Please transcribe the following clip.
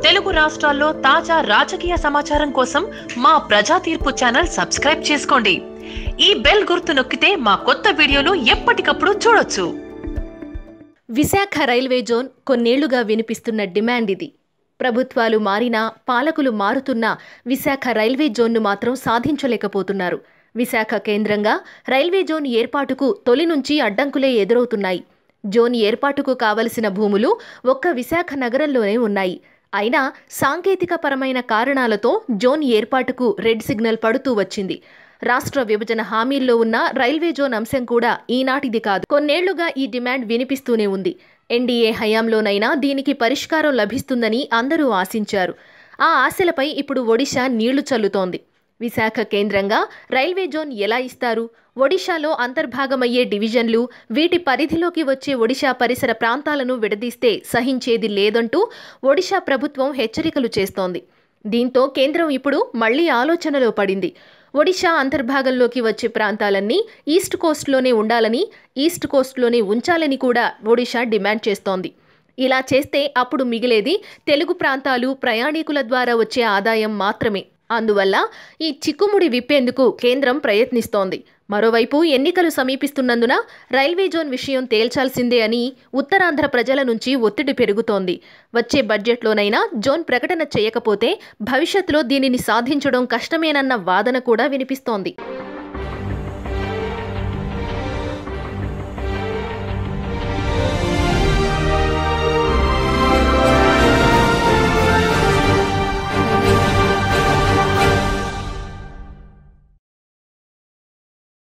తెలుగు రాష్ట్రాల్లో తాజా రాజకీయ సమాచారం కోసం మా ప్రజా తీర్పు ఛానల్ సబ్స్క్రైబ్ చేసుకోండి ఈ బెల్ గుర్తు నొక్కితే మా కొత్త వీడియోలు ఎప్పటికప్పుడు చూడొచ్చు విశాఖ రైల్వే జోన్ కొన్నేళ్లుగా వినిపిస్తున్న డిమాండ్ ఇది ప్రభుత్వాలు మారినా పాలకులు మారుతున్నా విశాఖ రైల్వే జోన్ను మాత్రం సాధించలేకపోతున్నారు విశాఖ కేంద్రంగా రైల్వే జోన్ ఏర్పాటుకు తొలి నుంచి అడ్డంకులే ఎదురవుతున్నాయి జోన్ ఏర్పాటుకు కావలసిన భూములు ఒక్క విశాఖ నగరంలోనే ఉన్నాయి అయినా సాంకేతిక పరమైన కారణాలతో జోన్ ఏర్పాటుకు రెడ్ సిగ్నల్ పడుతూ వచ్చింది రాష్ట్ర విభజన హామీల్లో ఉన్న రైల్వే జోన్ అంశం కూడా ఈనాటిది కాదు కొన్నేళ్లుగా ఈ డిమాండ్ వినిపిస్తూనే ఉంది ఎన్డీఏ హయాంలోనైనా దీనికి పరిష్కారం లభిస్తుందని అందరూ ఆశించారు ఆ ఆశలపై ఇప్పుడు ఒడిశా నీళ్లు చల్లుతోంది విశాఖ కేంద్రంగా రైల్వే జోన్ ఎలా ఇస్తారు ఒడిశాలో అంతర్భాగమయ్యే డివిజన్లు వీటి పరిధిలోకి వచ్చే ఒడిశా పరిసర ప్రాంతాలను విడదీస్తే సహించేది లేదంటూ ఒడిశా ప్రభుత్వం హెచ్చరికలు చేస్తోంది దీంతో కేంద్రం ఇప్పుడు మళ్లీ ఆలోచనలో పడింది ఒడిశా అంతర్భాగంలోకి వచ్చే ప్రాంతాలన్నీ ఈస్ట్ కోస్ట్లోనే ఉండాలని ఈస్ట్ కోస్ట్లోనే ఉంచాలని కూడా ఒడిశా డిమాండ్ చేస్తోంది ఇలా చేస్తే అప్పుడు మిగిలేది తెలుగు ప్రాంతాలు ప్రయాణికుల ద్వారా వచ్చే ఆదాయం మాత్రమే అందువల్ల ఈ చిక్కుముడి విప్పేందుకు కేంద్రం ప్రయత్నిస్తోంది మరోవైపు ఎన్నికలు సమీపిస్తున్నందున రైల్వే జోన్ విషయం తేల్చాల్సిందే అని ఉత్తరాంధ్ర ప్రజల నుంచి ఒత్తిడి పెరుగుతోంది వచ్చే బడ్జెట్లోనైనా జోన్ ప్రకటన చేయకపోతే భవిష్యత్తులో దీనిని సాధించడం కష్టమేనన్న వాదన కూడా వినిపిస్తోంది